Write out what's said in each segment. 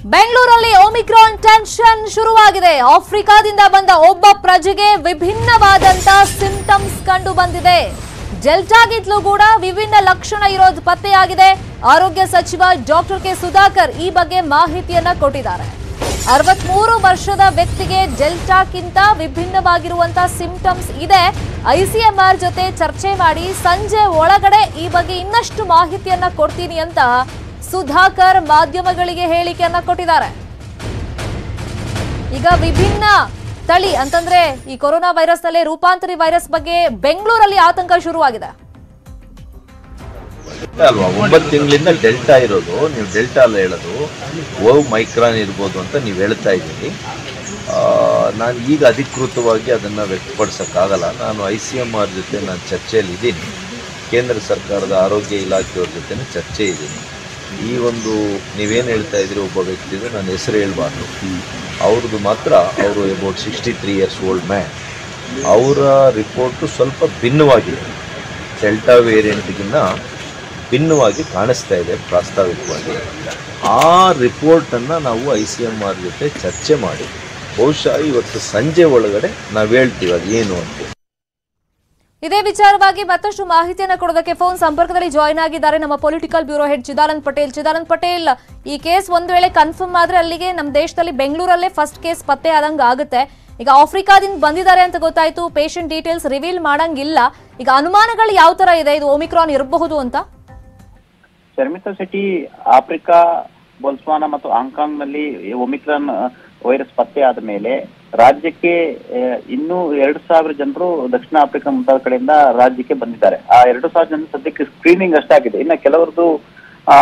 ಬೆಂಗಳೂರಲ್ಲಿ Omicron tension ಶುರುವಾಗಿದೆ ಆಫ್ರಿಕಾದಿಂದ ಬಂದ ಒಬ್ಬ ಪ್ರಜೆಗೆ ವಿಭಿನ್ನವಾದಂತ ಸಿಂಟಮ್ಸ್ ಕಂಡು ಬಂದಿದೆ ಡೆಲ್ಟಾಗಿತ್ಲೂ ಕೂಡ ವಿಭಿನ್ನ ಲಕ್ಷಣ ಇರೋದು ಪತ್ತೆಯಾಗಿದೆ ಆರೋಗ್ಯ ಸಚಿವ ಡಾಕ್ಟರ್ ಕೆ ಸುಧಾಕರ್ ಈ ಬಗ್ಗೆ ಮಾಹಿತಿಯನ್ನ ಕೊಟ್ಟಿದ್ದಾರೆ ಅರವತ್ಮೂರು ವರ್ಷದ ವ್ಯಕ್ತಿಗೆ ಡೆಲ್ಟಾಕ್ಕಿಂತ ವಿಭಿನ್ನವಾಗಿರುವಂತಹ ಸಿಂಟಮ್ಸ್ ಇದೆ ಐಸಿಎಂಆರ್ ಜೊತೆ ಚರ್ಚೆ ಮಾಡಿ ಸಂಜೆ ಒಳಗಡೆ ಈ ಬಗ್ಗೆ ಇನ್ನಷ್ಟು ಮಾಹಿತಿಯನ್ನ ಕೊಡ್ತೀನಿ ಅಂತ ಸುಧಾಕರ್ ಮಾಧ್ಯಮಗಳಿಗೆ ಹೇಳಿಕೆಯನ್ನ ಕೊಟ್ಟಿದ್ದಾರೆ ಈಗ ವಿಭಿನ್ನ ತಳಿ ಅಂತಂದ್ರೆ ಈ ಕೊರೋನಾ ವೈರಸ್ ನಲ್ಲಿ ರೂಪಾಂತರಿ ವೈರಸ್ ಬಗ್ಗೆ ಬೆಂಗಳೂರಲ್ಲಿ ಆತಂಕ ಶುರುವಾಗಿದೆ ಅಲ್ವಾ ಒಂಬತ್ತು ತಿಂಗಳಿಂದ ಡೆಲ್ಟಾ ಇರೋದು ನೀವು ಡೆಲ್ಟಾ ಅಲ್ಲ ಹೇಳೋದು ಓವ್ ಮೈಕ್ರಾನ್ ಇರ್ಬೋದು ಅಂತ ನೀವು ಹೇಳ್ತಾ ಇದ್ದೀರಿ ನಾನು ಈಗ ಅಧಿಕೃತವಾಗಿ ಅದನ್ನು ವ್ಯಕ್ತಪಡಿಸೋಕ್ಕಾಗಲ್ಲ ನಾನು ಐ ಸಿ ಎಮ್ ಆರ್ ಜೊತೆ ನಾನು ಚರ್ಚೆಯಲ್ಲಿ ಇದ್ದೀನಿ ಕೇಂದ್ರ ಸರ್ಕಾರದ ಆರೋಗ್ಯ ಇಲಾಖೆಯವ್ರ ಜೊತೆ ಚರ್ಚೆ ಇದ್ದೀನಿ ಈ ಒಂದು ನೀವೇನು ಹೇಳ್ತಾ ಇದ್ದೀರಿ ಒಬ್ಬ ವ್ಯಕ್ತಿದು ನಾನು ಹೆಸರು ಹೇಳ್ಬಾರ್ದು ಅವ್ರದ್ದು ಮಾತ್ರ ಅವರು about sixty three years old man ಅವರ ರಿಪೋರ್ಟು ಸ್ವಲ್ಪ ಭಿನ್ನವಾಗಿದೆ ಡೆಲ್ಟಾ ವೇರಿಯಂಟ್ಗಿನ್ನ ಭಿನ್ನವಾಗಿ ಕಾಣಿಸ್ತಾ ಇದೆ ಪ್ರಾಸ್ತಾವಿಕವಾಗಿ ಆ ರಿಪೋರ್ಟನ್ನು ನಾವು ಐ ಸಿ ಎಮ್ ಆರ್ ಜೊತೆ ಚರ್ಚೆ ಮಾಡಿ ಬಹುಶಃ ಇವತ್ತು ಸಂಜೆ ಒಳಗಡೆ ನಾವು ಹೇಳ್ತೀವಿ ಅದು ಏನು ಅಂತ ಇದೇ ವಿಚಾರವಾಗಿ ಮತ್ತಷ್ಟು ಮಾಹಿತಿಯನ್ನ ಕೊಡೋದಕ್ಕೆ ಫೋನ್ ಸಂಪರ್ಕದಲ್ಲಿ ಜಾಯಿನ್ ಆಗಿದ್ದಾರೆ ನಮ್ಮ political bureau head Chidanand Patel Chidanand Patel ಈ ಕೇಸ್ ಒಂದ್ ವೇಳೆ ಕನ್ಫರ್ಮ್ ಆದ್ರೆ ಅಲ್ಲಿಗೆ ನಮ್ಮ ದೇಶದಲ್ಲಿ ಬೆಂಗಳೂರಲ್ಲೇ ಫಸ್ಟ್ ಕೇಸ್ ಪತ್ತೆ ಆದಂಗ ಆಗುತ್ತೆ ಈಗ ಆಫ್ರಿಕಾದಿಂದ ಬಂದಿದ್ದಾರೆ ಅಂತ ಗೊತ್ತಾಯ್ತು ಪೇಷಂಟ್ ಡೀಟೇಲ್ಸ್ ರಿವೀಲ್ ಮಾಡಂಗಿಲ್ಲ ಈಗ ಅನುಮಾನಗಳು ಯಾವ ತರ ಇದೆ ಇದು ಒಮಿಕ್ರಾನ್ ಇರಬಹುದು ಅಂತ ಶರ್ಮಿತಾ ಶೆಟ್ಟಿ ಆಫ್ರಿಕಾ ಬೊಲ್ಸ್ವಾನ ಮತ್ತು ಹಾಂಗ್ಕಾಂಗ್ ನಲ್ಲಿ ಒಮಿಕ್ರಾನ್ ವೈರಸ್ ಪತ್ತೆ ಆದ ಮೇಲೆ ರಾಜ್ಯಕ್ಕೆ ಆ, ಇನ್ನೂ ಎರಡು ಸಾವಿರ ಜನರು ದಕ್ಷಿಣ ಆಫ್ರಿಕಾ ಮುಂತಾದ ಕಡೆಯಿಂದ ರಾಜ್ಯಕ್ಕೆ ಬಂದಿದ್ದಾರೆ ಆ ಎರಡು ಸಾವಿರ ಜನ ಸದ್ಯಕ್ಕೆ ಸ್ಕ್ರೀನಿಂಗ್ ಅಷ್ಟಾಗಿದೆ ಇನ್ನು ಕೆಲವರದ್ದು ಆ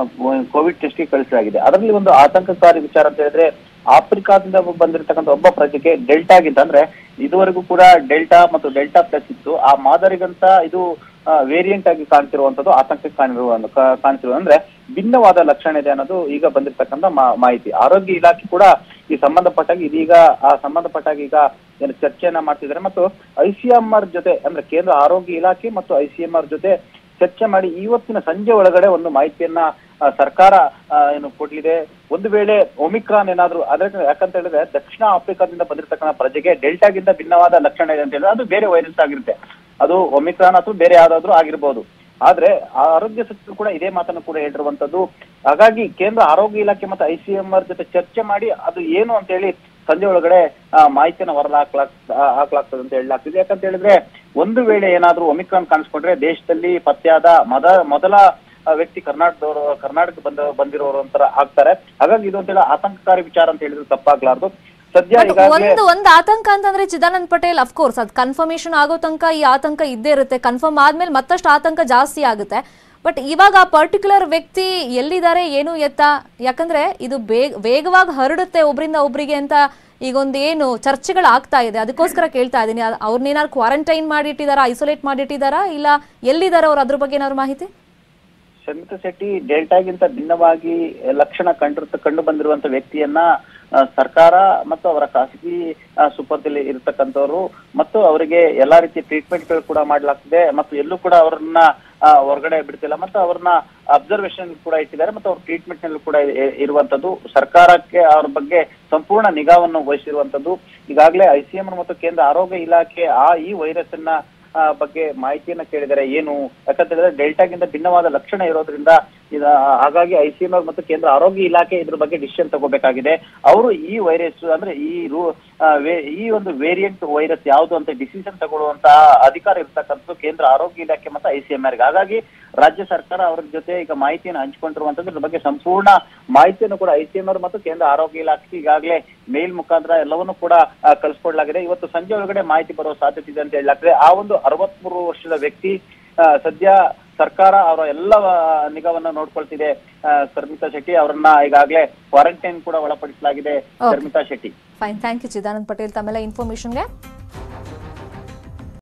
ಕೋವಿಡ್ ಟೆಸ್ಟ್ಗೆ ಕಳಿಸಲಾಗಿದೆ ಅದರಲ್ಲಿ ಒಂದು ಆತಂಕಕಾರಿ ವಿಚಾರ ಅಂತ ಹೇಳಿದ್ರೆ ಆಫ್ರಿಕಾದಿಂದ ಬಂದಿರತಕ್ಕಂಥ ಒಬ್ಬ ಪ್ರಜೆಗೆ ಡೆಲ್ಟಾಗಿಂತ ಅಂದ್ರೆ ಇದುವರೆಗೂ ಕೂಡ ಡೆಲ್ಟಾ ಮತ್ತು ಡೆಲ್ಟಾ ಪ್ಲಸ್ ಇತ್ತು ಆ ಮಾದರಿಗಂತ ಇದು ವೇರಿಯಂಟ್ ಆಗಿ ಕಾಣ್ತಿರುವಂತದ್ದು ಆತಂಕ ಕಾಣಿರುವ ಕಾಣ್ತಿರುವ ಅಂದ್ರೆ ಭಿನ್ನವಾದ ಲಕ್ಷಣ ಇದೆ ಅನ್ನೋದು ಈಗ ಬಂದಿರತಕ್ಕಂಥ ಮಾ- ಮಾಹಿತಿ ಆರೋಗ್ಯ ಇಲಾಖೆ ಕೂಡ ಈ ಸಂಬಂಧಪಟ್ಟಾಗ ಇದೀಗ ಆ ಸಂಬಂಧಪಟ್ಟಾಗ ಈಗ ಏನು ಚರ್ಚೆಯನ್ನ ಮಾಡ್ತಿದ್ದಾರೆ ಮತ್ತು ಐಸಿಎಂಆರ್ ಜೊತೆ ಅಂದ್ರೆ ಕೇಂದ್ರ ಆರೋಗ್ಯ ಇಲಾಖೆ ಮತ್ತು ಐಸಿಎಂಆರ್ ಜೊತೆ ಚರ್ಚೆ ಮಾಡಿ ಇವತ್ತಿನ ಸಂಜೆ ಒಳಗಡೆ ಒಂದು ಮಾಹಿತಿಯನ್ನ ಆ, ಸರ್ಕಾರ ಆ, ಏನು ಕೊಡ್ಲಿದೆ ಒಂದು ವೇಳೆ ಒಮಿಕ್ರಾನ್ ಏನಾದ್ರು ಅದ್ರ ಯಾಕಂತ ಹೇಳಿದ್ರೆ ದಕ್ಷಿಣ ಆಫ್ರಿಕಾದಿಂದ ಬಂದಿರತಕ್ಕಂಥ ಪ್ರಜೆಗೆ ಡೆಲ್ಟಾಗಿಂತ ಭಿನ್ನವಾದ ಲಕ್ಷಣ ಇದೆ ಅಂತ ಹೇಳಿದ್ರೆ ಅದು ಬೇರೆ ವೈರಸ್ ಆಗಿರುತ್ತೆ ಅದು ಒಮಿಕ್ರಾನ್ ಅಥವಾ ಬೇರೆ ಯಾವ್ದಾದ್ರು ಆಗಿರ್ಬೋದು ಆದ್ರೆ ಆ ಆರೋಗ್ಯ ಸಚಿವರು ಕೂಡ ಇದೇ ಮಾತನ್ನು ಕೂಡ ಹೇಳಿರುವಂತದ್ದು ಹಾಗಾಗಿ ಕೇಂದ್ರ ಆರೋಗ್ಯ ಇಲಾಖೆ ಮತ್ತು ಐಸಿಎಂಆರ್ ಜೊತೆ ಚರ್ಚೆ ಮಾಡಿ ಅದು ಏನು ಅಂತ ಹೇಳಿ ಸಂಜೆ ಒಳಗಡೆ ಆ, ಮಾಹಿತಿಯನ್ನು ಹೊರಹಾಕ್ಲಾಕ್ ಹಾಕ್ಲಾಗ್ತದೆ ಅಂತ ಹೇಳಲಾಗ್ತಿದೆ ಯಾಕಂತ ಹೇಳಿದ್ರೆ ಒಂದು ವೇಳೆ ಏನಾದ್ರೂ ಒಮಿಕ್ರಾನ್ ಕಾಣಿಸ್ಕೊಂಡ್ರೆ ದೇಶದಲ್ಲಿ ಪತ್ತೆಯಾದ ಮೊದ ಮೊದಲ ಆ, ವ್ಯಕ್ತಿ ಕರ್ನಾಟಕದವರು ಕರ್ನಾಟಕ ಬಂದ ಬಂದಿರೋರು ಅಂತರ ಆಗ್ತಾರೆ ಹಾಗಾಗಿ ಇದು ಅಂತ ಹೇಳಿ ಆತಂಕಕಾರಿ ವಿಚಾರ ಅಂತ ಹೇಳಿದ್ರೆ ತಪ್ಪಾಗ್ಲಾರ್ದು ಸದ್ಯ But ಈಗಾಗಲೇ ಒಂದು ಒಂದು ಆತಂಕ ಅಂತಂದ್ರೆ ಚಿದಾನಂದ್ ಪಟೇಲ್ ಅಫ್ಕೋರ್ಸ್ ಅದು ಕನ್ಫರ್ಮೇಶನ್ ಆಗೋ ತನಕ ಈ ಆತಂಕ ಇದ್ದೇ ಇರುತ್ತೆ ಕನ್ಫರ್ಮ್ ಆದ್ಮೇಲೆ ಮತ್ತಷ್ಟು ಆತಂಕ ಜಾಸ್ತಿ ಆಗುತ್ತೆ ಬಟ್ ಇವಾಗ ಆ ಪರ್ಟಿಕ್ಯುಲರ್ ವ್ಯಕ್ತಿ ಎಲ್ಲಿದ್ದಾರೆ ಏನು ಎತ್ತ ಯಾಕಂದ್ರೆ ಇದು ಬೇಗ ವೇಗವಾಗಿ ಹರಡುತ್ತೆ ಒಬ್ರಿಂದ ಒಬ್ರಿಗೆ ಅಂತ ಈಗ ಒಂದು ಏನು ಚರ್ಚೆಗಳು ಆಗ್ತಾ ಇದೆ ಅದಕ್ಕೋಸ್ಕರ ಕೇಳ್ತಾ ಇದ್ದೀನಿ ಅವ್ರನ್ನೇನಾದ್ರು ಕ್ವಾರಂಟೈನ್ ಮಾಡಿಟ್ಟಿದಾರಾ ಐಸೋಲೇಟ್ ಮಾಡಿಟ್ಟಿದಾರಾ ಇಲ್ಲ ಎಲ್ಲಿದ್ದಾರೆ ಅವ್ರು ಅದ್ರ ಬಗ್ಗೆ ಏನಾದ್ರು ಮಾಹಿತಿ ಶಮಿತಾ ಶೆಟ್ಟಿ ಡೆಲ್ಟಾಗಿಂತ ಭಿನ್ನವಾಗಿ ಲಕ್ಷಣ ಕಂಡಿರುತ್ತ ಕಂಡು ಬಂದಿರುವಂತ ವ್ಯಕ್ತಿಯನ್ನ ಆ, ಸರ್ಕಾರ ಮತ್ತು ಅವರ ಖಾಸಗಿ ಆ, ಸುಪರ್ದಲ್ಲಿ ಇರತಕ್ಕಂಥವ್ರು ಮತ್ತು ಅವರಿಗೆ ಎಲ್ಲಾ ರೀತಿಯ ಟ್ರೀಟ್ಮೆಂಟ್ಗಳು ಕೂಡ ಮಾಡಲಾಗ್ತಿದೆ ಮತ್ತು ಎಲ್ಲೂ ಕೂಡ ಅವರನ್ನ ಆ, ಹೊರಗಡೆ ಬಿಡ್ತಿಲ್ಲ ಮತ್ತು ಅವ್ರನ್ನ ಅಬ್ಸರ್ವೇಷನ್ ಕೂಡ ಇಟ್ಟಿದ್ದಾರೆ ಮತ್ತು ಅವ್ರ ಟ್ರೀಟ್ಮೆಂಟ್ ನಲ್ಲೂ ಕೂಡ ಇ- ಇರುವಂತದ್ದು ಸರ್ಕಾರಕ್ಕೆ ಅವ್ರ ಬಗ್ಗೆ ಸಂಪೂರ್ಣ ನಿಗಾವನ್ನು ವಹಿಸಿರುವಂತದ್ದು ಈಗಾಗಲೇ ಐಸಿಎಂ ಮತ್ತು ಕೇಂದ್ರ ಆರೋಗ್ಯ ಇಲಾಖೆ ಆ ಈ ವೈರಸ್ ಅನ್ನ ಆ, ಬಗ್ಗೆ ಮಾಹಿತಿಯನ್ನ ಕೇಳಿದ್ದಾರೆ ಏನು ಯಾಕಂತ ಹೇಳಿದ್ರೆ ಡೆಲ್ಟಾಗಿಂತ ಭಿನ್ನವಾದ ಲಕ್ಷಣ ಇರೋದ್ರಿಂದ ಇದ ಹಾಗಾಗಿ ಐಸಿಎಂಆರ್ ಮತ್ತು ಕೇಂದ್ರ ಆರೋಗ್ಯ ಇಲಾಖೆ ಇದ್ರ ಬಗ್ಗೆ ಡಿಸಿಷನ್ ತಗೋಬೇಕಾಗಿದೆ ಅವರು ಈ ವೈರಸ್ ಅಂದ್ರೆ ಈ ರೂ ಆ, ವೇ- ಈ ಒಂದು ವೇರಿಯಂಟ್ ವೈರಸ್ ಯಾವುದು ಅಂತ ಡಿಸಿಷನ್ ತಗೊಳ್ಳುವಂತಹ ಅಧಿಕಾರ ಇರ್ತಕ್ಕಂಥದ್ದು ಕೇಂದ್ರ ಆರೋಗ್ಯ ಇಲಾಖೆ ಮತ್ತು ಐಸಿಎಂಆರ್ ಹಾಗಾಗಿ ರಾಜ್ಯ ಸರ್ಕಾರ ಅವರ ಜೊತೆ ಈಗ ಮಾಹಿತಿಯನ್ನು ಹಂಚಿಕೊಂಡಿರುವಂತದ್ದು ಇದ್ರ ಬಗ್ಗೆ ಸಂಪೂರ್ಣ ಮಾಹಿತಿಯನ್ನು ಕೂಡ ಐಸಿಎಂಆರ್ ಮತ್ತು ಕೇಂದ್ರ ಆರೋಗ್ಯ ಇಲಾಖೆ ಈಗಾಗಲೇ ಮೇಲ್ ಮುಖಾಂತರ ಎಲ್ಲವನ್ನೂ ಕೂಡ ಆ, ಕಳಿಸ್ಕೊಡ್ಲಾಗಿದೆ ಇವತ್ತು ಸಂಜೆ ಒಳಗಡೆ ಮಾಹಿತಿ ಬರುವ ಸಾಧ್ಯತೆ ಇದೆ ಅಂತ ಹೇಳಲಾಗ್ತದೆ ಆ ಒಂದು ಅರವತ್ಮೂರು ವರ್ಷದ ವ್ಯಕ್ತಿ ಆ, ಸದ್ಯ ಸರ್ಕಾರ ಅವರ ಎಲ್ಲ ಆ, ನಿಗಾವನ್ನ ನೋಡ್ಕೊಳ್ತಿದೆ ಆ, ಶರ್ಮಿತಾ ಶೆಟ್ಟಿ ಅವರನ್ನ ಈಗಾಗಲೇ ಕ್ವಾರಂಟೈನ್ ಕೂಡ ಒಳಪಡಿಸಲಾಗಿದೆ Okay. Sharmita Shetty fine thank you Chidanand Patel ತಮ್ಮೆಲ್ಲ ಇನ್ಫಾರ್ಮೇಶನ್ಗೆ